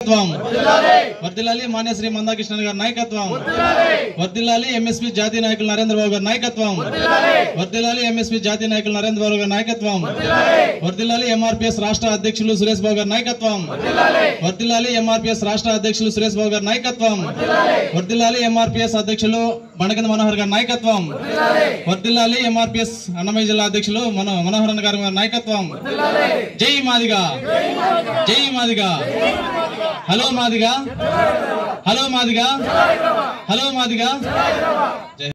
నాయకత్వం వర్దిల్లాలి మాన్యశ్రీ మందాకృష్ణ గారి నాయకత్వం వర్దిల్లాలి ఎంఎస్పీ జాతీయ నాయకులు నరేంద్ర బాబు గారి నాయకత్వం వర్దిల్లాలి ఎంఎస్పీ జాతీయ నాయకులు నరేంద్ర బాబు గారి నాయకత్వం వర్దిల్లాలి ఎంఆర్పిఎస్ రాష్ట్ర అధ్యక్షులు సురేష్ బాబు గారి నాయకత్వం వర్దిల్లాలి ఎంఆర్పిఎస్ రాష్ట్ర అధ్యక్షులు సురేష్ బాబు గారి నాయకత్వం వర్దిల్లాలి ఎంఆర్పిఎస్ అధ్యక్షులు బండకింద మనోహర్ గారి నాయకత్వం వర్దిల్లాలి ఎంఆర్పిఎస్ అన్నమయ్య జిల్లా అధ్యక్షులు మన మనోహరన్ గారి నాయకత్వం జై మాదిగా జై Madiga hello Madiga hello Madiga hello Madiga జై హింద్